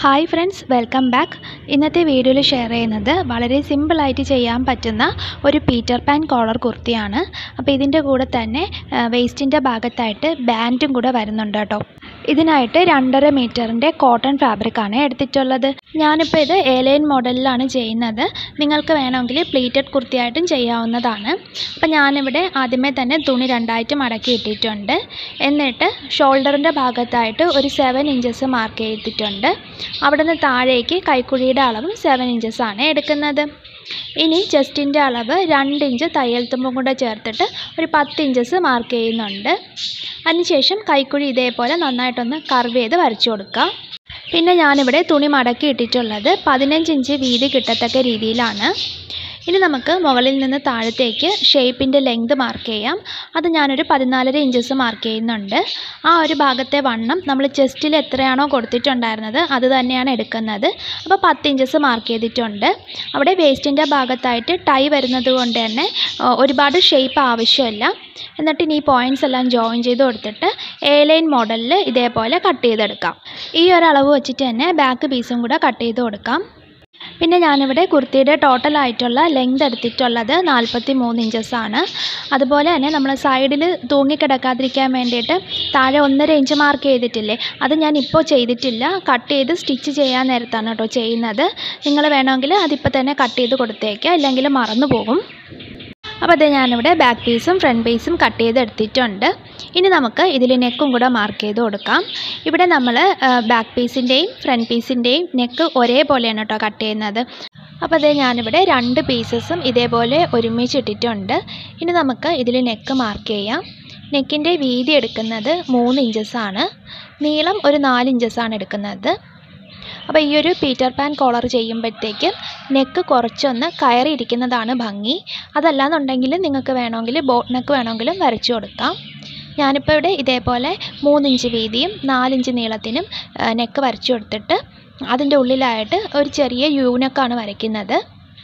hi friends welcome back ഇന്നത്തെ വീഡിയോയിൽ share ചെയ്യുന്നത് വളരെ സിമ്പിളായിട്ട് ചെയ്യാൻ പറ്റുന്ന ഒരു പീറ്റർ പാൻ കോളർ കുർത്തിയാണ് അപ്പോൾ ഇതിൻ്റെ കൂടെ തന്നെ വേസ്റ്റിൻ്റെ ഭാഗത്തായിട്ട് ബാൻഡും കൂടെ വരുന്നുണ്ട് കേട്ടോ ഇതിനായിട്ട് രണ്ടര മീറ്ററിൻ്റെ കോട്ടൺ ഫാബ്രിക്കാണ് എടുത്തിട്ടുള്ളത് ഞാനിപ്പോൾ ഇത് എലൈൻ മോഡലിലാണ് ചെയ്യുന്നത് നിങ്ങൾക്ക് വേണമെങ്കിൽ പ്ലീറ്റഡ് കുർത്തിയായിട്ടും ചെയ്യാവുന്നതാണ് അപ്പോൾ ഞാനിവിടെ ആദ്യമേ തന്നെ തുണി രണ്ടായിട്ട് മടക്കി ഇട്ടിട്ടുണ്ട് എന്നിട്ട് ഷോൾഡറിൻ്റെ ഭാഗത്തായിട്ട് ഒരു സെവൻ ഇഞ്ചസ് മാർക്ക് ചെയ്തിട്ടുണ്ട് അവിടെ നിന്ന് താഴേക്ക് കൈക്കുഴിയുടെ അളവും സെവൻ ഇഞ്ചസ് ആണ് എടുക്കുന്നത് ഇനി ചെസ്റ്റിൻ്റെ അളവ് രണ്ട് ഇഞ്ച് തയ്യൽ തുമ്പും കൂടെ ചേർത്തിട്ട് ഒരു പത്ത് ഇഞ്ചസ് മാർക്ക് ചെയ്യുന്നുണ്ട് അതിനുശേഷം കൈക്കുഴി ഇതേപോലെ നന്നായിട്ടൊന്ന് കർവ് ചെയ്ത് വരച്ചു കൊടുക്കുക പിന്നെ ഞാനിവിടെ തുണി മടക്കി ഇട്ടിട്ടുള്ളത് പതിനഞ്ച് ഇഞ്ച് വീതി കിട്ടത്തക്ക രീതിയിലാണ് ഇനി നമുക്ക് മുകളിൽ നിന്ന് താഴത്തേക്ക് ഷേപ്പിൻ്റെ ലെങ്ത് മാർക്ക് ചെയ്യാം അത് ഞാനൊരു പതിനാലര ഇഞ്ചസ് മാർക്ക് ചെയ്യുന്നുണ്ട് ആ ഒരു ഭാഗത്തെ വണ്ണം നമ്മൾ ചെസ്റ്റിൽ എത്രയാണോ കൊടുത്തിട്ടുണ്ടായിരുന്നത് അത് തന്നെയാണ് എടുക്കുന്നത് അപ്പോൾ പത്ത് ഇഞ്ചസ് മാർക്ക് ചെയ്തിട്ടുണ്ട് അവിടെ വേസ്റ്റിൻ്റെ ഭാഗത്തായിട്ട് ടൈ വരുന്നത് കൊണ്ട് തന്നെ ആ, ഒരുപാട് ഷേപ്പ് ആവശ്യമില്ല എന്നിട്ട് ഇനി ഈ പോയിൻറ്റ്സ് എല്ലാം ജോയിൻ ചെയ്ത് കൊടുത്തിട്ട് എ ലൈൻ മോഡലിൽ ഇതേപോലെ കട്ട് ചെയ്തെടുക്കാം ഈ ഒരു അളവ് വെച്ചിട്ട് തന്നെ ബാക്ക് പീസും കൂടെ കട്ട് ചെയ്ത് കൊടുക്കാം പിന്നെ ഞാനിവിടെ കുർത്തിയുടെ ടോട്ടൽ ആയിട്ടുള്ള ലെങ്ത് എടുത്തിട്ടുള്ളത് നാൽപ്പത്തി മൂന്ന് ഇഞ്ചസ് ആണ് അതുപോലെ തന്നെ നമ്മൾ സൈഡിൽ തൂങ്ങിക്കിടക്കാതിരിക്കാൻ വേണ്ടിയിട്ട് താഴെ ഒന്നര ഇഞ്ച് മാർക്ക് ചെയ്തിട്ടില്ലേ അത് ഞാൻ ഇപ്പോൾ ചെയ്തിട്ടില്ല കട്ട് ചെയ്ത് സ്റ്റിച്ച് ചെയ്യാൻ നേരത്താണ് കേട്ടോ ചെയ്യുന്നത് നിങ്ങൾ വേണമെങ്കിൽ അതിപ്പോൾ തന്നെ കട്ട് ചെയ്ത് കൊടുത്തേക്കുക ഇല്ലെങ്കിൽ മറന്നു പോകും അപ്പോൾ അത് ഞാനിവിടെ ബാക്ക് പീസും ഫ്രണ്ട് പീസും കട്ട് ചെയ്ത് എടുത്തിട്ടുണ്ട് ഇനി നമുക്ക് ഇതിൽ നെക്കും കൂടെ മാർക്ക് ചെയ്ത് കൊടുക്കാം ഇവിടെ നമ്മൾ ബാക്ക് പീസിൻ്റെയും ഫ്രണ്ട് പീസിൻ്റെയും നെക്ക് ഒരേപോലെയാണ് കേട്ടോ കട്ട് ചെയ്യുന്നത് അപ്പോൾ അതേ ഞാനിവിടെ രണ്ട് പീസസും ഇതേപോലെ ഒരുമിച്ച് ഇട്ടിട്ടുണ്ട് ഇനി നമുക്ക് ഇതിൽ നെക്ക് മാർക്ക് ചെയ്യാം നെക്കിൻ്റെ വീതി എടുക്കുന്നത് മൂന്ന് ഇഞ്ചസാണ് നീളം ഒരു നാല് ഇഞ്ചസാണ് എടുക്കുന്നത് അപ്പോൾ ഈ ഒരു പീറ്റർ പാൻ കോളർ ചെയ്യുമ്പോഴത്തേക്കും നെക്ക് കുറച്ചൊന്ന് കയറിയിരിക്കുന്നതാണ് ഭംഗി അതല്ലാന്നുണ്ടെങ്കിൽ നിങ്ങൾക്ക് വേണമെങ്കിൽ ബോട്ട് നെക്ക് വേണമെങ്കിലും വരച്ചു കൊടുക്കാം ഞാനിപ്പോൾ ഇവിടെ ഇതേപോലെ മൂന്നിഞ്ച് വീതിയും നാലിഞ്ച് നീളത്തിനും നെക്ക് വരച്ചു കൊടുത്തിട്ട് അതിൻ്റെ ഉള്ളിലായിട്ട് ഒരു ചെറിയ യൂനക്കാണ് വരയ്ക്കുന്നത്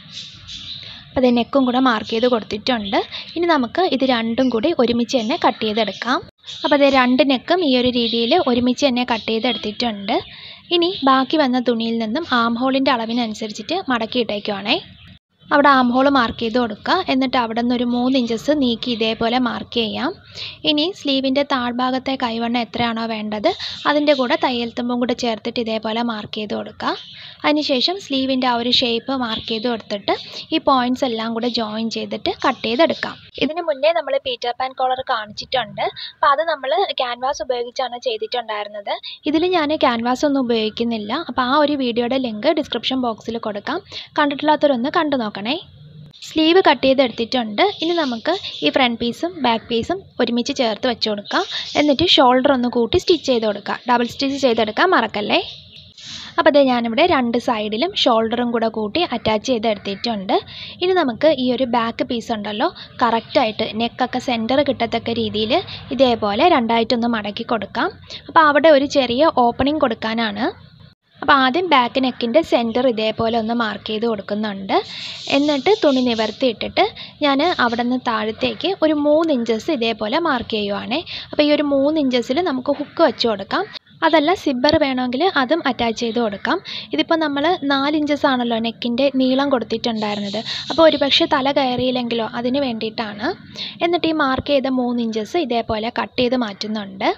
അപ്പോൾ അത് നെക്കും കൂടെ മാർക്ക് ചെയ്ത് കൊടുത്തിട്ടുണ്ട് ഇനി നമുക്ക് ഇത് രണ്ടും കൂടി ഒരുമിച്ച് തന്നെ കട്ട് ചെയ്തെടുക്കാം അപ്പോൾ അത് രണ്ട് നെക്കും ഈ ഒരു രീതിയിൽ ഒരുമിച്ച് തന്നെ കട്ട് ചെയ്തെടുത്തിട്ടുണ്ട് ഇനി ബാക്കി വന്ന തുണിയിൽ നിന്നും ആം ഹോളിൻ്റെ അളവിനനുസരിച്ചിട്ട് മടക്കിയിട്ടേക്കുവാണേ അവിടെ ആം ഹോൾ മാർക്ക് ചെയ്ത് കൊടുക്കുക എന്നിട്ട് അവിടെ നിന്ന് ഒരു മൂന്ന് ഇഞ്ചസ് നീക്കി ഇതേപോലെ മാർക്ക് ചെയ്യാം ഇനി സ്ലീവിൻ്റെ താഴ്ഭാഗത്തെ കൈവണ്ണം എത്രയാണോ വേണ്ടത് അതിൻ്റെ കൂടെ തയ്യൽ തുമ്പും കൂടെ ചേർത്തിട്ട് ഇതേപോലെ മാർക്ക് ചെയ്ത് കൊടുക്കുക അതിനുശേഷം സ്ലീവിൻ്റെ ആ ഒരു ഷേപ്പ് മാർക്ക് ചെയ്ത് കൊടുത്തിട്ട് ഈ പോയിൻറ്റ്സ് എല്ലാം കൂടെ ജോയിൻ ചെയ്തിട്ട് കട്ട് ചെയ്തെടുക്കാം ഇതിന് മുന്നേ നമ്മൾ പീറ്റർ പാൻ കോളർ കാണിച്ചിട്ടുണ്ട് അപ്പോൾ അത് നമ്മൾ ക്യാൻവാസ് ഉപയോഗിച്ചാണ് ചെയ്തിട്ടുണ്ടായിരുന്നത് ഇതിൽ ഞാൻ ക്യാൻവാസ് ഒന്നും ഉപയോഗിക്കുന്നില്ല അപ്പോൾ ആ ഒരു വീഡിയോയുടെ ലിങ്ക് ഡിസ്ക്രിപ്ഷൻ ബോക്സിൽ കൊടുക്കാം കണ്ടിട്ടില്ലാത്തവരൊന്ന് കണ്ടു നോക്കണേ സ്ലീവ് കട്ട് ചെയ്തെടുത്തിട്ടുണ്ട് ഇനി നമുക്ക് ഈ ഫ്രണ്ട് പീസും ബാക്ക് പീസും ഒരുമിച്ച് ചേർത്ത് വെച്ച് കൊടുക്കാം എന്നിട്ട് ഷോൾഡർ ഒന്ന് കൂട്ടി സ്റ്റിച്ച് ചെയ്ത് കൊടുക്കാം ഡബിൾ സ്റ്റിച്ച് ചെയ്തെടുക്കാൻ മറക്കല്ലേ അപ്പോൾ അതേ ഞാനിവിടെ രണ്ട് സൈഡിലും ഷോൾഡറും കൂടെ കൂട്ടി അറ്റാച്ച് ചെയ്ത് എടുത്തിട്ടുണ്ട് ഇനി നമുക്ക് ഈ ഒരു ബാക്ക് പീസ് ഉണ്ടല്ലോ കറക്റ്റായിട്ട് നെക്കൊക്കെ സെൻറ്റർ കിട്ടത്തക്ക രീതിയിൽ ഇതേപോലെ രണ്ടായിട്ടൊന്ന് മടക്കി കൊടുക്കാം അപ്പോൾ അവിടെ ഒരു ചെറിയ ഓപ്പണിംഗ് കൊടുക്കാനാണ് അപ്പോൾ ആദ്യം ബാക്ക് നെക്കിൻ്റെ സെൻറ്റർ ഇതേപോലെ ഒന്ന് മാർക്ക് ചെയ്ത് കൊടുക്കുന്നുണ്ട് എന്നിട്ട് തുണി നിവർത്തിയിട്ടിട്ട് ഞാൻ അവിടെ നിന്ന് താഴത്തേക്ക് ഒരു മൂന്ന് ഇഞ്ചസ് ഇതേപോലെ മാർക്ക് ചെയ്യുവാണേ അപ്പോൾ ഈ ഒരു മൂന്ന് ഇഞ്ചസിൽ നമുക്ക് ഹുക്ക് വെച്ച് കൊടുക്കാം അതല്ല സിബ്ബർ വേണമെങ്കിൽ അതും അറ്റാച്ച് ചെയ്ത് കൊടുക്കാം ഇതിപ്പോൾ നമ്മൾ നാല് ഇഞ്ചസ് ആണല്ലോ നെക്കിൻ്റെ നീളം കൊടുത്തിട്ടുണ്ടായിരുന്നത് അപ്പോൾ ഒരുപക്ഷെ തല കയറിയില്ലെങ്കിലോ അതിന് വേണ്ടിയിട്ടാണ് എന്നിട്ട് ഈ മാർക്ക് ചെയ്ത മൂന്ന് ഇഞ്ചസ് ഇതേപോലെ കട്ട് ചെയ്ത് മാറ്റുന്നുണ്ട്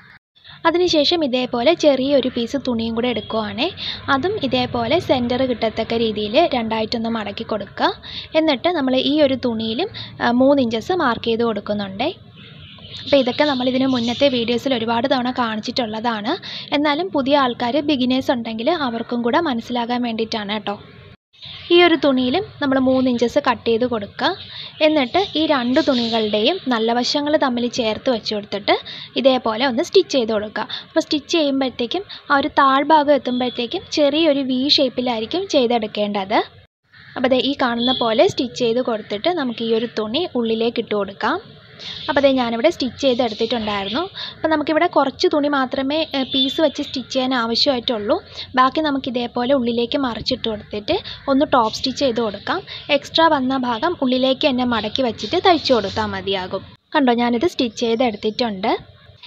അതിനുശേഷം ഇതേപോലെ ചെറിയൊരു പീസ് തുണിയും കൂടെ എടുക്കുവാണേ അതും ഇതേപോലെ സെൻറ്റർ കിട്ടത്തക്ക രീതിയിൽ രണ്ടായിട്ടൊന്ന് മടക്കി കൊടുക്കുക എന്നിട്ട് നമ്മൾ ഈ ഒരു തുണിയിലും ആ, മൂന്ന് ഇഞ്ചസ് മാർക്ക് ചെയ്ത് കൊടുക്കുന്നുണ്ടേ അപ്പോൾ ഇതൊക്കെ നമ്മൾ ഇതിന് മുന്നത്തെ വീഡിയോസിൽ ഒരുപാട് തവണ കാണിച്ചിട്ടുള്ളതാണ് എന്നാലും പുതിയ ആൾക്കാർ ബിഗിനേഴ്സ് ഉണ്ടെങ്കിൽ അവർക്കും കൂടെ മനസ്സിലാകാൻ വേണ്ടിയിട്ടാണ് കേട്ടോ ഈ ഒരു തുണിയിലും നമ്മൾ മൂന്ന് ഇഞ്ചസ് കട്ട് ചെയ്ത് കൊടുക്കുക എന്നിട്ട് ഈ രണ്ട് തുണികളുടെയും നല്ല വശങ്ങൾ തമ്മിൽ ചേർത്ത് വെച്ച് കൊടുത്തിട്ട് ഇതേപോലെ ഒന്ന് സ്റ്റിച്ച് ചെയ്ത് കൊടുക്കുക അപ്പോൾ സ്റ്റിച്ച് ചെയ്യുമ്പോഴത്തേക്കും ആ ഒരു താഴ്ഭാഗം എത്തുമ്പോഴത്തേക്കും ചെറിയൊരു വി ഷേപ്പിലായിരിക്കും ചെയ്തെടുക്കേണ്ടത് അപ്പോൾ ദേ ഈ കാണുന്ന പോലെ സ്റ്റിച്ച് ചെയ്ത് കൊടുത്തിട്ട് നമുക്ക് ഈ ഒരു തുണി ഉള്ളിലേക്ക് ഇട്ട് കൊടുക്കാം അപ്പോൾ അതേ ഞാനിവിടെ സ്റ്റിച്ച് ചെയ്ത് എടുത്തിട്ടുണ്ടായിരുന്നു അപ്പോൾ നമുക്കിവിടെ കുറച്ച് തുണി മാത്രമേ പീസ് വെച്ച് സ്റ്റിച്ച് ചെയ്യാൻ ആവശ്യമായിട്ടുള്ളൂ ബാക്കി നമുക്ക് ഇതേപോലെ ഉള്ളിലേക്ക് മറിച്ചിട്ട് കൊടുത്തിട്ട് ഒന്ന് ടോപ്പ് സ്റ്റിച്ച് ചെയ്ത് കൊടുക്കാം എക്സ്ട്രാ വന്ന ഭാഗം ഉള്ളിലേക്ക് തന്നെ മടക്കി വെച്ചിട്ട് തയ്ച്ചു കൊടുത്താൽ മതിയാകും കണ്ടോ ഞാനിത് സ്റ്റിച്ച് ചെയ്ത് എടുത്തിട്ടുണ്ട്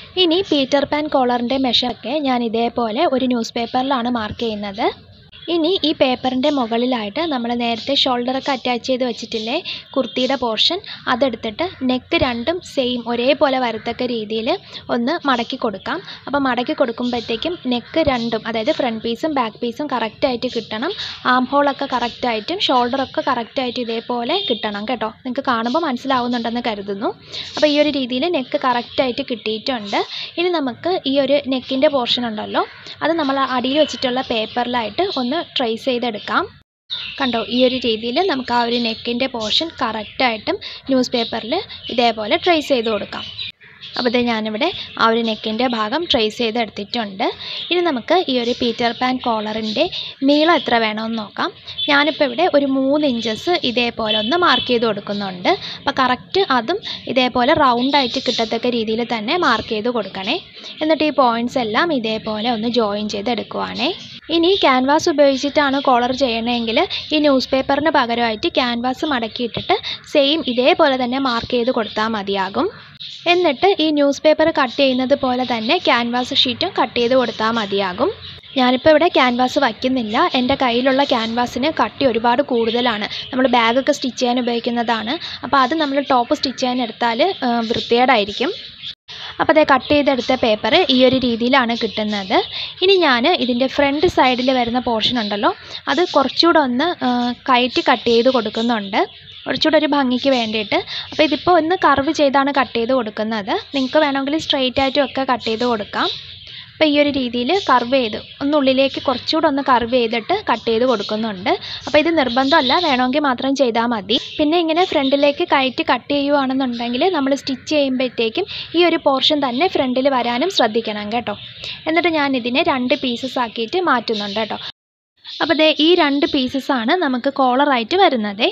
ഇനി പീറ്റർ പാൻ കോളറിൻ്റെ മെഷറൊക്കെ ഞാൻ ഇതേപോലെ ഒരു ന്യൂസ് പേപ്പറിലാണ് മാർക്ക് ചെയ്യുന്നത് ഇനി ഈ പേപ്പറിൻ്റെ മുകളിലായിട്ട് നമ്മൾ നേരത്തെ ഷോൾഡറൊക്കെ അറ്റാച്ച് ചെയ്ത് വെച്ചിട്ടില്ലേ കുർത്തിയുടെ പോർഷൻ അതെടുത്തിട്ട് നെക്ക് രണ്ടും സെയിം ഒരേപോലെ വരത്തക്ക രീതിയിൽ ഒന്ന് മടക്കി കൊടുക്കാം അപ്പോൾ മടക്കി കൊടുക്കുമ്പോഴത്തേക്കും നെക്ക് രണ്ടും അതായത് ഫ്രണ്ട് പീസും ബാക്ക് പീസും കറക്റ്റായിട്ട് കിട്ടണം ആം ഹോളൊക്കെ കറക്റ്റായിട്ടും ഷോൾഡറൊക്കെ കറക്റ്റായിട്ട് ഇതേപോലെ കിട്ടണം കേട്ടോ നിങ്ങൾക്ക് കാണുമ്പോൾ മനസ്സിലാവുന്നുണ്ടെന്ന് കരുതുന്നു അപ്പോൾ ഈ ഒരു രീതിയിൽ നെക്ക് കറക്റ്റായിട്ട് കിട്ടിയിട്ടുണ്ട് ഇനി നമുക്ക് ഈ ഒരു നെക്കിൻ്റെ പോർഷൻ ഉണ്ടല്ലോ അത് നമ്മൾ അടിയിൽ വെച്ചിട്ടുള്ള പേപ്പറിലായിട്ട് ഒന്ന് ട്രേസ് ചെയ്തെടുക്കാം കണ്ടോ ഈ ഒരു രീതിയിൽ നമുക്ക് ആ ഒരു നെക്കിൻ്റെ പോർഷൻ കറക്റ്റായിട്ടും ന്യൂസ് പേപ്പറിൽ ഇതേപോലെ ട്രേസ് ചെയ്ത് കൊടുക്കാം അപ്പോൾ ഇത് ഞാനിവിടെ ആ ഒരു നെക്കിൻ്റെ ഭാഗം ട്രേസ് ചെയ്തെടുത്തിട്ടുണ്ട് ഇനി നമുക്ക് ഈ ഒരു പീറ്റർ പാൻ കോളറിൻ്റെ നീളം എത്ര വേണമെന്ന് നോക്കാം ഞാനിപ്പോൾ ഇവിടെ ഒരു മൂന്ന് ഇഞ്ചസ് ഇതേപോലെ ഒന്ന് മാർക്ക് ചെയ്ത് കൊടുക്കുന്നുണ്ട് അപ്പോൾ കറക്റ്റ് അതും ഇതേപോലെ റൗണ്ടായിട്ട് കിട്ടത്തക്ക രീതിയിൽ തന്നെ മാർക്ക് ചെയ്ത് കൊടുക്കണേ എന്നിട്ട് ഈ പോയിൻറ്റ്സ് എല്ലാം ഇതേപോലെ ഒന്ന് ജോയിൻ ചെയ്തെടുക്കുവാണേ ഇനി ക്യാൻവാസ് ഉപയോഗിച്ചിട്ടാണ് കോളർ ചെയ്യണമെങ്കിൽ ഈ ന്യൂസ് പേപ്പറിന് പകരമായിട്ട് ക്യാൻവാസ് മടക്കിയിട്ടിട്ട് സെയിം ഇതേപോലെ തന്നെ മാർക്ക് ചെയ്ത് കൊടുത്താൽ മതിയാകും എന്നിട്ട് ഈ ന്യൂസ് പേപ്പർ കട്ട് ചെയ്യുന്നത് പോലെ തന്നെ ക്യാൻവാസ് ഷീറ്റും കട്ട് ചെയ്ത് കൊടുത്താൽ മതിയാകും ഞാനിപ്പോൾ ഇവിടെ ക്യാൻവാസ് വയ്ക്കുന്നില്ല എൻ്റെ കയ്യിലുള്ള ക്യാൻവാസിന് കട്ടി ഒരുപാട് കൂടുതലാണ് നമ്മൾ ബാഗൊക്കെ സ്റ്റിച്ച് ചെയ്യാൻ ഉപയോഗിക്കുന്നതാണ് അപ്പോൾ അത് നമ്മൾ ടോപ്പ് സ്റ്റിച്ച് ചെയ്യാൻ എടുത്താൽ വൃത്തികേടായിരിക്കും അപ്പോൾ അതേ കട്ട് ചെയ്തെടുത്ത പേപ്പർ ഈ ഒരു രീതിയിലാണ് കിട്ടുന്നത് ഇനി ഞാൻ ഇതിൻ്റെ ഫ്രണ്ട് സൈഡിൽ വരുന്ന പോർഷൻ ഉണ്ടല്ലോ അത് കുറച്ചുകൂടെ ഒന്ന് കയറ്റി കട്ട് ചെയ്ത് കൊടുക്കുന്നുണ്ട് കുറച്ചുകൂടെ ഒരു ഭംഗിക്ക് വേണ്ടിയിട്ട് അപ്പോൾ ഇതിപ്പോൾ ഒന്ന് കർവ് ചെയ്താണ് കട്ട് ചെയ്ത് കൊടുക്കുന്നത് നിങ്ങൾക്ക് വേണമെങ്കിൽ സ്ട്രെയിറ്റ് ആയിട്ടും ഒക്കെ കട്ട് ചെയ്ത് കൊടുക്കാം അപ്പോൾ ഈ ഒരു രീതിയിൽ കർവ് ചെയ്ത് ഒന്ന് ഉള്ളിലേക്ക് കുറച്ചുകൂടെ ഒന്ന് കർവ് ചെയ്തിട്ട് കട്ട് ചെയ്ത് കൊടുക്കുന്നുണ്ട് അപ്പോൾ ഇത് നിർബന്ധമല്ല വേണമെങ്കിൽ മാത്രം ചെയ്താൽ മതി പിന്നെ ഇങ്ങനെ ഫ്രണ്ടിലേക്ക് കയറ്റി കട്ട് ചെയ്യുവാണെന്നുണ്ടെങ്കിൽ നമ്മൾ സ്റ്റിച്ച് ചെയ്യുമ്പോഴത്തേക്കും ഈ ഒരു പോർഷൻ തന്നെ ഫ്രണ്ടിൽ വരാനും ശ്രദ്ധിക്കണം കേട്ടോ എന്നിട്ട് ഞാൻ ഇതിനെ രണ്ട് പീസസ് ആക്കിയിട്ട് മാറ്റുന്നുണ്ട് കേട്ടോ അപ്പോൾ ദേ ഈ രണ്ട് പീസസാണ് നമുക്ക് കോളറായിട്ട് വരുന്നത്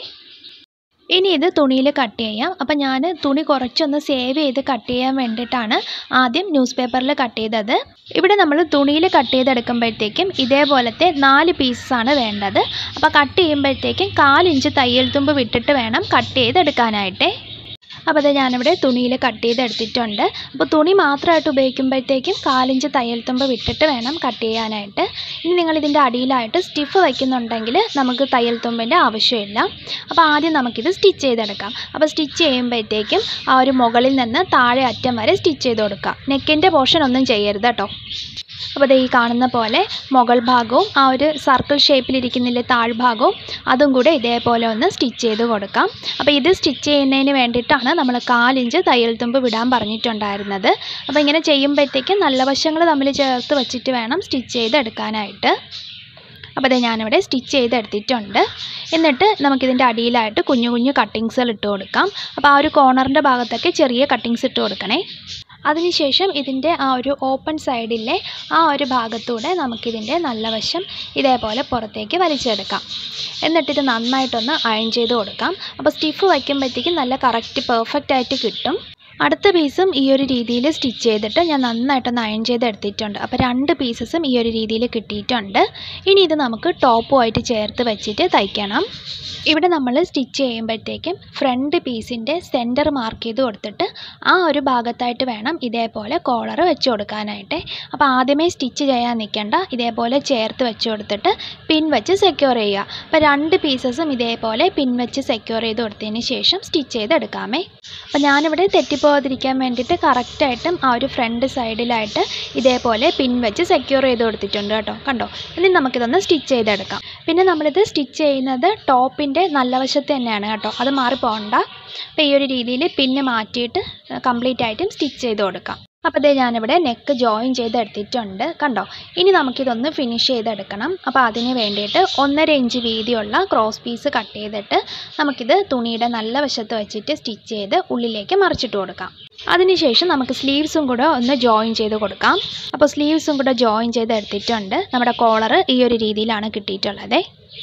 ഇനി ഇത് തുണിയിൽ കട്ട് ചെയ്യാം അപ്പം ഞാൻ തുണി കുറച്ചൊന്ന് സേവ് ചെയ്ത് കട്ട് ചെയ്യാൻ വേണ്ടിയിട്ടാണ് ആദ്യം ന്യൂസ് പേപ്പറിൽ കട്ട് ചെയ്തത് ഇവിടെ നമ്മൾ തുണിയിൽ കട്ട് ചെയ്തെടുക്കുമ്പോഴത്തേക്കും ഇതേപോലത്തെ നാല് പീസസാണ് വേണ്ടത് അപ്പോൾ കട്ട് ചെയ്യുമ്പോഴത്തേക്കും കാലിഞ്ച് തയ്യൽ തുമ്പ് വിട്ടിട്ട് വേണം കട്ട് ചെയ്തെടുക്കാനായിട്ട് അപ്പോൾ അത് ഞാനിവിടെ തുണിയിൽ കട്ട് ചെയ്തെടുത്തിട്ടുണ്ട് അപ്പോൾ തുണി മാത്രമായിട്ട് ഉപയോഗിക്കുമ്പോഴത്തേക്കും കാലിഞ്ച് തയ്യൽ തുമ്പ് വിട്ടിട്ട് വേണം കട്ട് ചെയ്യാനായിട്ട് ഇനി നിങ്ങൾ ഇതിൻ്റെ അടിയിലായിട്ട് സ്റ്റിഫ് വയ്ക്കുന്നുണ്ടെങ്കിൽ നമുക്ക് തയ്യൽ തുമ്പിൻ്റെ ആവശ്യമില്ല അപ്പോൾ ആദ്യം നമുക്കിത് സ്റ്റിച്ച് ചെയ്തെടുക്കാം അപ്പോൾ സ്റ്റിച്ച് ചെയ്യുമ്പോഴത്തേക്കും ആ ഒരു മുകളിൽ നിന്ന് താഴെ അറ്റം വരെ സ്റ്റിച്ച് ചെയ്ത് കൊടുക്കാം നെക്കിൻ്റെ പോർഷൻ ഒന്നും ചെയ്യരുത് കേട്ടോ അപ്പോൾ ദേ ഈ കാണുന്ന പോലെ മുകൾ ഭാഗവും ആ ഒരു സർക്കിൾ ഷേപ്പിലിരിക്കുന്നില്ലേ താഴ്ഭാഗവും അതും കൂടെ ഇതേപോലെ ഒന്ന് സ്റ്റിച്ച് ചെയ്ത് കൊടുക്കാം അപ്പോൾ ഇത് സ്റ്റിച്ച് ചെയ്യുന്നതിന് വേണ്ടിയിട്ടാണ് നമ്മൾ കാലിഞ്ച് തയ്യൽ തുമ്പ് വിടാൻ പറഞ്ഞിട്ടുണ്ടായിരുന്നത് അപ്പോൾ ഇങ്ങനെ ചെയ്യുമ്പോഴത്തേക്കും നല്ല വശങ്ങൾ തമ്മിൽ ചേർത്ത് വെച്ചിട്ട് വേണം സ്റ്റിച്ച് ചെയ്തെടുക്കാനായിട്ട് അപ്പോൾ അത് ഞാനിവിടെ സ്റ്റിച്ച് ചെയ്തെടുത്തിട്ടുണ്ട് എന്നിട്ട് നമുക്കിതിൻ്റെ അടിയിലായിട്ട് കുഞ്ഞു കുഞ്ഞു കട്ടിങ്സുകൾ ഇട്ട് കൊടുക്കാം അപ്പോൾ ആ ഒരു കോർണറിൻ്റെ ഭാഗത്തൊക്കെ ചെറിയ കട്ടിങ്സ് ഇട്ട് കൊടുക്കണേ അതിനുശേഷം ഇതിൻ്റെ ആ ഒരു ഓപ്പൺ സൈഡിലെ ആ ഒരു ഭാഗത്തൂടെ നമുക്കിതിൻ്റെ നല്ല വശം ഇതേപോലെ പുറത്തേക്ക് വലിച്ചെടുക്കാം എന്നിട്ടിത് നന്നായിട്ടൊന്ന് അയൺ ചെയ്ത് കൊടുക്കാം അപ്പോൾ സ്റ്റിഫ് വയ്ക്കുമ്പോഴത്തേക്കും നല്ല കറക്റ്റ് പെർഫെക്റ്റ് ആയിട്ട് കിട്ടും അടുത്ത പീസും ഈ ഒരു രീതിയിൽ സ്റ്റിച്ച് ചെയ്തിട്ട് ഞാൻ നന്നായിട്ടൊന്ന് അയൺ ചെയ്ത് എടുത്തിട്ടുണ്ട് അപ്പോൾ രണ്ട് പീസസും ഈ ഒരു രീതിയിൽ കിട്ടിയിട്ടുണ്ട് ഇനി ഇത് നമുക്ക് ടോപ്പുമായിട്ട് ചേർത്ത് വെച്ചിട്ട് തയ്ക്കണം ഇവിടെ നമ്മൾ സ്റ്റിച്ച് ചെയ്യുമ്പോഴത്തേക്കും ഫ്രണ്ട് പീസിൻ്റെ സെൻറ്റർ മാർക്ക് ചെയ്ത് കൊടുത്തിട്ട് ആ ഒരു ഭാഗത്തായിട്ട് വേണം ഇതേപോലെ കോളർ വെച്ച് കൊടുക്കാനായിട്ട് അപ്പോൾ ആദ്യമേ സ്റ്റിച്ച് ചെയ്യാൻ നിൽക്കേണ്ട ഇതേപോലെ ചേർത്ത് വെച്ച് കൊടുത്തിട്ട് പിൻ വെച്ച് സെക്യൂർ ചെയ്യുക അപ്പോൾ രണ്ട് പീസസും ഇതേപോലെ പിൻ വെച്ച് സെക്യൂർ ചെയ്ത് കൊടുത്തതിന് ശേഷം സ്റ്റിച്ച് ചെയ്തെടുക്കാമേ അപ്പോൾ ഞാനിവിടെ തെറ്റിപ്പോകാതിരിക്കാൻ വേണ്ടിയിട്ട് കറക്റ്റായിട്ടും ആ ഒരു ഫ്രണ്ട് സൈഡിലായിട്ട് ഇതേപോലെ പിൻ വെച്ച് സെക്യൂർ ചെയ്ത് കൊടുത്തിട്ടുണ്ട് കേട്ടോ കണ്ടോ ഇനി നമുക്കിതൊന്ന് സ്റ്റിച്ച് ചെയ്തെടുക്കാം പിന്നെ നമ്മളിത് സ്റ്റിച്ച് ചെയ്യുന്നത് ടോപ്പിൻ്റെ നല്ല വശത്ത് തന്നെയാണ് കേട്ടോ അത് മാറിപ്പോകണ്ട അപ്പോൾ ഈ ഒരു രീതിയിൽ പിന്ന് മാറ്റിയിട്ട് കംപ്ലീറ്റ് ആയിട്ടും സ്റ്റിച്ച് ചെയ്ത് കൊടുക്കാം അപ്പോൾ ദേ ഞാനിവിടെ നെക്ക് ജോയിൻ ചെയ്തെടുത്തിട്ടുണ്ട് കണ്ടോ ഇനി നമുക്കിതൊന്ന് ഫിനിഷ് ചെയ്തെടുക്കണം അപ്പോൾ അതിന് വേണ്ടിയിട്ട് ഒന്നര ഇഞ്ച് വീതിയുള്ള ക്രോസ് പീസ് കട്ട് ചെയ്തിട്ട് നമുക്കിത് തുണിയുടെ നല്ല വശത്ത് വെച്ചിട്ട് സ്റ്റിച്ച് ചെയ്ത് ഉള്ളിലേക്ക് മറിച്ചിട്ട് കൊടുക്കാം അതിനുശേഷം നമുക്ക് സ്ലീവ്സും കൂടെ ഒന്ന് ജോയിൻ ചെയ്ത് കൊടുക്കാം അപ്പോൾ സ്ലീവ്സും കൂടെ ജോയിൻ ചെയ്ത് എടുത്തിട്ടുണ്ട് നമ്മുടെ കോളർ ഈ ഒരു രീതിയിലാണ് കിട്ടിയിട്ടുള്ളത്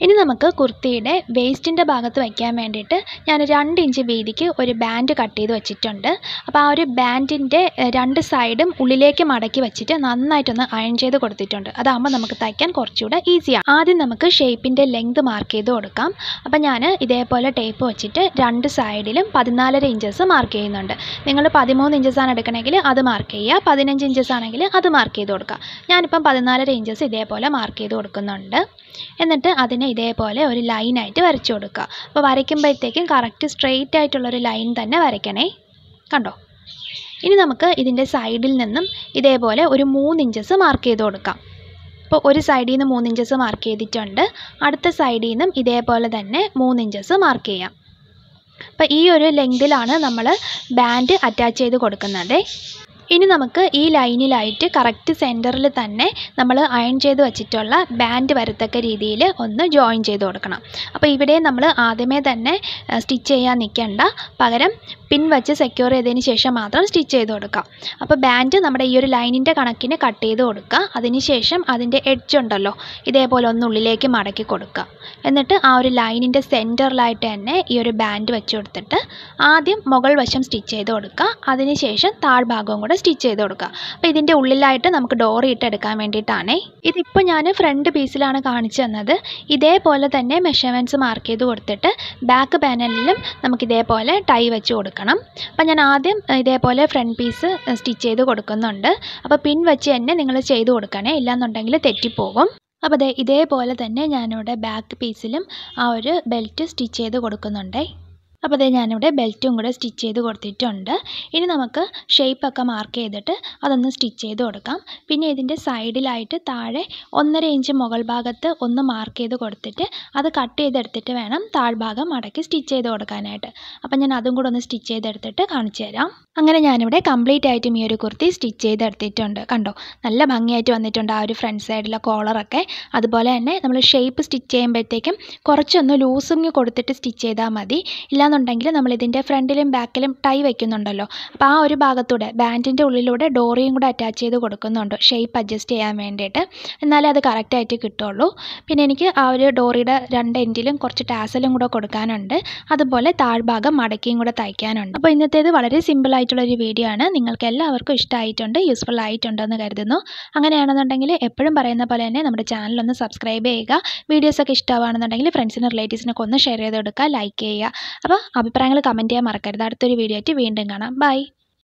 ഇനി നമുക്ക് കുർത്തിയുടെ വേസ്റ്റിൻ്റെ ഭാഗത്ത് വയ്ക്കാൻ വേണ്ടിയിട്ട് ഞാൻ രണ്ട് ഇഞ്ച് വീതിക്ക് ഒരു ബാൻഡ് കട്ട് ചെയ്ത് വെച്ചിട്ടുണ്ട് അപ്പോൾ ആ ഒരു ബാൻഡിൻ്റെ രണ്ട് സൈഡും ഉള്ളിലേക്ക് മടക്കി വെച്ചിട്ട് നന്നായിട്ടൊന്ന് അയൺ ചെയ്ത് കൊടുത്തിട്ടുണ്ട് അതാകുമ്പോൾ നമുക്ക് തയ്ക്കാൻ കുറച്ചുകൂടെ ഈസിയാണ് ആദ്യം നമുക്ക് ഷേപ്പിൻ്റെ ലെങ്ത് മാർക്ക് ചെയ്ത് കൊടുക്കാം അപ്പോൾ ഞാൻ ഇതേപോലെ ടേപ്പ് വെച്ചിട്ട് രണ്ട് സൈഡിലും പതിനാലര ഇഞ്ചസ് മാർക്ക് ചെയ്യുന്നുണ്ട് നിങ്ങൾ പതിമൂന്ന് ഇഞ്ചസാണ് എടുക്കണമെങ്കിൽ അത് മാർക്ക് ചെയ്യുക പതിനഞ്ച് ഇഞ്ചസ് ആണെങ്കിൽ അത് മാർക്ക് ചെയ്ത് കൊടുക്കുക ഞാനിപ്പം പതിനാലര ഇഞ്ചസ് ഇതേപോലെ മാർക്ക് ചെയ്ത് കൊടുക്കുന്നുണ്ട് എന്നിട്ട് അതിനെ ഇതേപോലെ ഒരു ലൈനായിട്ട് വരച്ചു കൊടുക്കുക അപ്പോൾ വരയ്ക്കുമ്പോഴത്തേക്കും കറക്റ്റ് സ്ട്രെയിറ്റ് ആയിട്ടുള്ളൊരു ലൈൻ തന്നെ വരയ്ക്കണേ കണ്ടോ ഇനി നമുക്ക് ഇതിൻ്റെ സൈഡിൽ നിന്നും ഇതേപോലെ ഒരു മൂന്ന് ഇഞ്ചസ് മാർക്ക് ചെയ്ത് കൊടുക്കാം അപ്പോൾ ഒരു സൈഡിൽ നിന്ന് മൂന്ന് ഇഞ്ചസ് മാർക്ക് ചെയ്തിട്ടുണ്ട് അടുത്ത സൈഡിൽ നിന്നും ഇതേപോലെ തന്നെ മൂന്ന് ഇഞ്ചസ് മാർക്ക് ചെയ്യാം അപ്പോൾ ഈ ഒരു ലെങ്തിലാണ് നമ്മൾ ബാൻഡ് അറ്റാച്ച് ചെയ്ത് കൊടുക്കുന്നത് ഇനി നമുക്ക് ഈ ലൈനിലായിട്ട് കറക്റ്റ് സെൻറ്ററിൽ തന്നെ നമ്മൾ അയൺ ചെയ്ത് വെച്ചിട്ടുള്ള ബാൻഡ് വരത്തക്ക രീതിയിൽ ഒന്ന് ജോയിൻ ചെയ്ത് കൊടുക്കണം അപ്പോൾ ഇവിടെ നമ്മൾ ആദ്യമേ തന്നെ സ്റ്റിച്ച് ചെയ്യാൻ നിൽക്കേണ്ട പകരം പിൻ വെച്ച് സെക്യൂർ ചെയ്തതിന് ശേഷം മാത്രം സ്റ്റിച്ച് ചെയ്ത് കൊടുക്കാം അപ്പോൾ ബാൻഡ് നമ്മുടെ ഈ ഒരു ലൈനിൻ്റെ കണക്കിന് കട്ട് ചെയ്ത് കൊടുക്കുക അതിനുശേഷം അതിൻ്റെ എഡ്ജ് ഉണ്ടല്ലോ ഇതേപോലെ ഒന്ന് ഉള്ളിലേക്ക് മടക്കി കൊടുക്കുക എന്നിട്ട് ആ ഒരു ലൈനിൻ്റെ സെൻറ്ററിലായിട്ട് തന്നെ ഈ ഒരു ബാൻഡ് വെച്ച് കൊടുത്തിട്ട് ആദ്യം മുകൾ വശം സ്റ്റിച്ച് ചെയ്ത് കൊടുക്കുക അതിനുശേഷം താഴ്ഭാഗവും കൂടെ സ്റ്റിച്ച് ചെയ്ത് കൊടുക്കുക അപ്പോൾ ഇതിൻ്റെ ഉള്ളിലായിട്ട് നമുക്ക് ഡോറി ഇട്ടെടുക്കാൻ വേണ്ടിയിട്ടാണേ ഇതിപ്പോൾ ഞാൻ ഫ്രണ്ട് പീസിലാണ് കാണിച്ചു തന്നത് ഇതേപോലെ തന്നെ മെഷർമെൻറ്റ്സ് മാർക്ക് ചെയ്ത് കൊടുത്തിട്ട് ബാക്ക് പാനലിലും നമുക്ക് ഇതേപോലെ ടൈ വെച്ച് കൊടുക്കണം അപ്പോൾ ഞാൻ ആദ്യം ഇതേപോലെ ഫ്രണ്ട് പീസ് സ്റ്റിച്ച് ചെയ്ത് കൊടുക്കുന്നുണ്ട് അപ്പോൾ പിൻ വെച്ച് തന്നെ നിങ്ങൾ ചെയ്ത് കൊടുക്കണേ ഇല്ലാന്നുണ്ടെങ്കിൽ തെറ്റിപ്പോകും അപ്പോൾ ദേ ഇതേപോലെ തന്നെ ഞാനിവിടെ ബാക്ക് പീസിലും ആ ഒരു ബെൽറ്റ് സ്റ്റിച്ച് ചെയ്ത് കൊടുക്കുന്നുണ്ടേ അപ്പോൾ അതേ ഞാനിവിടെ ബെൽറ്റും കൂടെ സ്റ്റിച്ച് ചെയ്ത് കൊടുത്തിട്ടുണ്ട് ഇനി നമുക്ക് ഷേപ്പൊക്കെ മാർക്ക് ചെയ്തിട്ട് അതൊന്ന് സ്റ്റിച്ച് ചെയ്ത് കൊടുക്കാം പിന്നെ ഇതിൻ്റെ സൈഡിലായിട്ട് താഴെ ഒന്നര ഇഞ്ച് മുകൾ ഭാഗത്ത് ഒന്ന് മാർക്ക് ചെയ്ത് കൊടുത്തിട്ട് അത് കട്ട് ചെയ്തെടുത്തിട്ട് വേണം താഴ്ഭാഗം മടക്കി സ്റ്റിച്ച് ചെയ്ത് കൊടുക്കാനായിട്ട് അപ്പം ഞാൻ അതും കൂടെ ഒന്ന് സ്റ്റിച്ച് ചെയ്തെടുത്തിട്ട് കാണിച്ചു തരാം അങ്ങനെ ഞാനിവിടെ കംപ്ലീറ്റ് ആയിട്ടും ഈ ഒരു കുർത്തി സ്റ്റിച്ച് ചെയ്തെടുത്തിട്ടുണ്ട് കണ്ടോ നല്ല ഭംഗിയായിട്ട് വന്നിട്ടുണ്ട് ആ ഒരു ഫ്രണ്ട് സൈഡിലെ കോളറൊക്കെ അതുപോലെ തന്നെ നമ്മൾ ഷേപ്പ് സ്റ്റിച്ച് ചെയ്യുമ്പോഴത്തേക്കും കുറച്ചൊന്ന് ലൂസിങ് കൊടുത്തിട്ട് സ്റ്റിച്ച് ചെയ്താൽ മതി ഇല്ലാന്നുണ്ടെങ്കിൽ നമ്മൾ ഇതിൻ്റെ ഫ്രണ്ടിലും ബാക്കിലും ടൈ വെക്കുന്നുണ്ടല്ലോ അപ്പോൾ ആ ഒരു ഭാഗത്തൂടെ ബാൻഡിൻ്റെ ഉള്ളിലൂടെ ഡോറിയും കൂടെ അറ്റാച്ച് ചെയ്ത് കൊടുക്കുന്നുണ്ട് ഷേപ്പ് അഡ്ജസ്റ്റ് ചെയ്യാൻ വേണ്ടിയിട്ട് എന്നാലേ അത് കറക്റ്റായിട്ട് കിട്ടുള്ളൂ പിന്നെ എനിക്ക് ആ ഒരു ഡോറിയുടെ രണ്ട് എൻഡിലും കുറച്ച് ടാസലും കൂടെ കൊടുക്കാനുണ്ട് അതുപോലെ താഴ്ഭാഗം മടക്കിയും കൂടെ തയ്ക്കാനുണ്ട് അപ്പോൾ ഇന്നത്തേത് വളരെ സിമ്പിൾ ആയിട്ടുള്ളൊരു വീഡിയോ ആണ് നിങ്ങൾക്ക് എല്ലാവർക്കും ഇഷ്ടമായിട്ടുണ്ട് യൂസ്ഫുൾ ആയിട്ടുണ്ടെന്ന് കരുതുന്നു അങ്ങനെയാണെന്നുണ്ടെങ്കിൽ എപ്പോഴും പറയുന്ന പോലെ തന്നെ നമ്മുടെ ചാനൽ ഒന്ന് സബ്സ്ക്രൈബ് ചെയ്യുക വീഡിയോസൊക്കെ ഇഷ്ടമാണെന്നുണ്ടെങ്കിൽ ഫ്രണ്ട്സിനും റിലേറ്റീവ്സിനൊക്കെ ഒന്ന് ഷെയർ ചെയ്ത് കൊടുക്കുക ലൈക്ക് ചെയ്യുക അപ്പോൾ അഭിപ്രായങ്ങൾ കമൻറ്റ് ചെയ്യാൻ മറക്കരുത് അടുത്തൊരു വീഡിയോ ആയിട്ട് വീണ്ടും കാണാം ബൈ